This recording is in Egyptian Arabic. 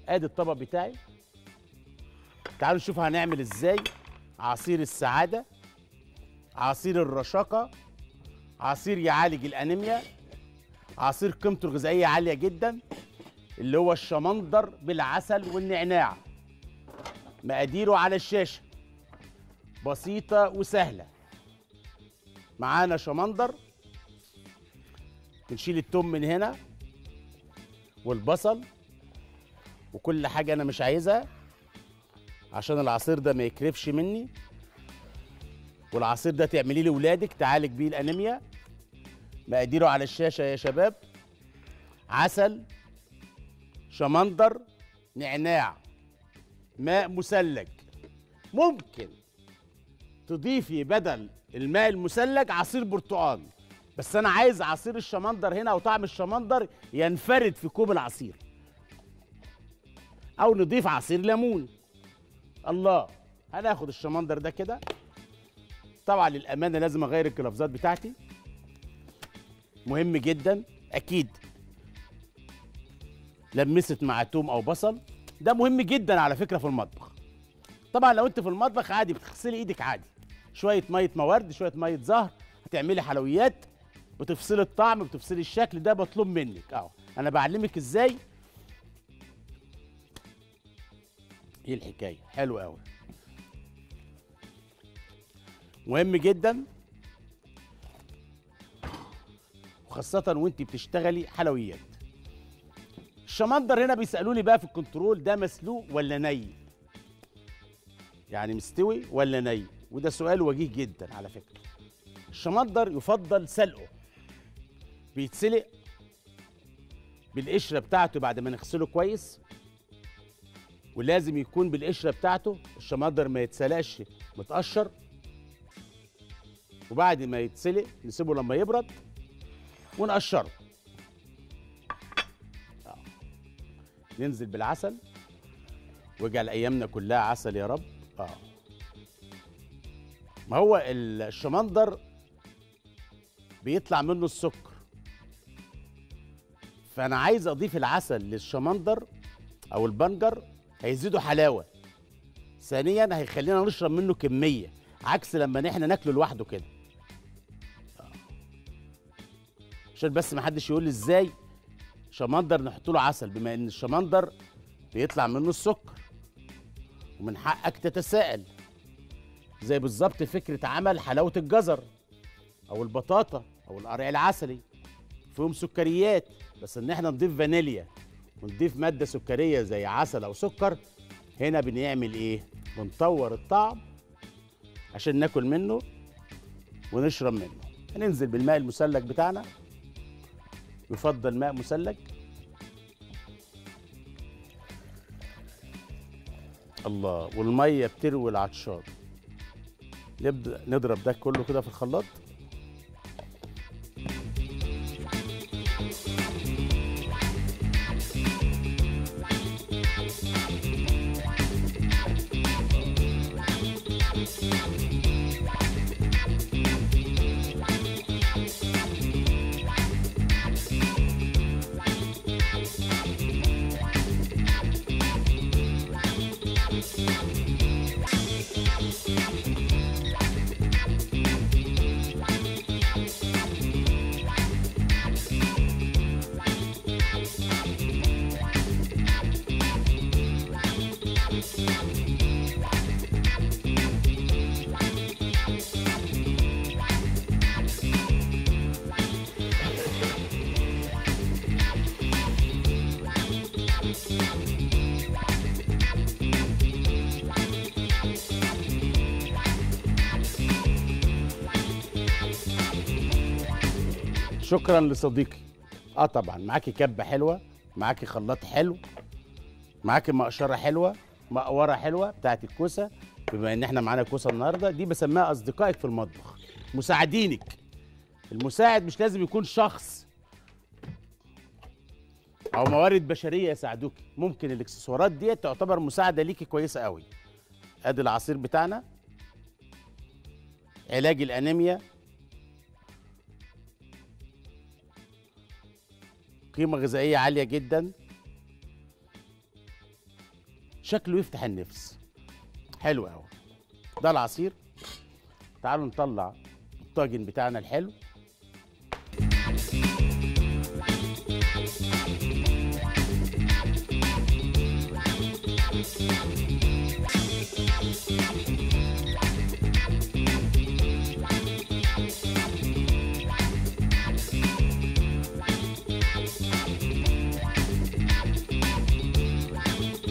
ادي الطبق بتاعي تعالوا نشوف هنعمل ازاي عصير السعاده عصير الرشاقه عصير يعالج الانيميا عصير قيمته الغذائيه عاليه جدا اللي هو الشمندر بالعسل والنعناع مقاديره على الشاشه بسيطه وسهله معانا شمندر بنشيل التوم من هنا والبصل وكل حاجه انا مش عايزها عشان العصير ده ما يكرفش مني والعصير ده تعمليه لاولادك تعالج بيه الانيميا مقاديره على الشاشه يا شباب عسل شمندر نعناع ماء مثلج ممكن تضيفي بدل الماء المثلج عصير برتقال بس انا عايز عصير الشمندر هنا او طعم الشمندر ينفرد في كوب العصير او نضيف عصير ليمون الله هناخد الشمندر ده كده طبعا للامانه لازم اغير الجلافزات بتاعتي مهم جدا اكيد لمست مع توم او بصل ده مهم جدا على فكره في المطبخ طبعا لو انت في المطبخ عادي بتغسلي ايدك عادي شويه ميه موارد شويه ميه زهر هتعملي حلويات بتفصلي الطعم بتفصلي الشكل ده بطلب منك اهو انا بعلمك ازاي ايه الحكايه حلو قوي مهم جدا وخاصة وانت بتشتغلي حلويات الشمندر هنا بيسألوني بقى في الكنترول ده مسلوق ولا ني يعني مستوي ولا ني وده سؤال وجيه جدا على فكرة الشمندر يفضل سلقه بيتسلق بالقشرة بتاعته بعد ما نغسله كويس ولازم يكون بالقشرة بتاعته الشمندر ما يتسلقش متقشر وبعد ما يتسلق نسيبه لما يبرد ونقشره آه. ننزل بالعسل واجعل ايامنا كلها عسل يا رب اه ما هو الشمندر بيطلع منه السكر فانا عايز اضيف العسل للشمندر او البنجر هيزيدوا حلاوه ثانيا هيخلينا نشرب منه كميه عكس لما احنا ناكله لوحده كده عشان بس ما حدش يقول لي ازاي شمندر نحط له عسل بما ان الشمندر بيطلع منه السكر ومن حقك تتساءل زي بالظبط فكره عمل حلاوه الجزر او البطاطا او القرع العسلي فيهم سكريات بس ان احنا نضيف فانيليا ونضيف ماده سكريه زي عسل او سكر هنا بنعمل ايه بنطور الطعم عشان ناكل منه ونشرب منه هننزل بالماء المثلج بتاعنا يفضل ماء مثلج الله والميه بتروي العطشان نبدا نضرب ده كله كده في الخلاط شكرا لصديقي اه طبعا معاكي كبه حلوه معاكي خلاط حلو معاكي مقشره حلوه مقوره حلوه بتاعت الكوسه بما ان احنا معانا كوسه النهارده دي بسميها اصدقائك في المطبخ مساعدينك المساعد مش لازم يكون شخص او موارد بشريه يساعدوك ممكن الاكسسوارات دي تعتبر مساعده ليكي كويسه قوي ادي العصير بتاعنا علاج الانيميا قيمة غذائية عالية جدا شكله يفتح النفس حلو قوي ده العصير تعالوا نطلع الطاجن بتاعنا الحلو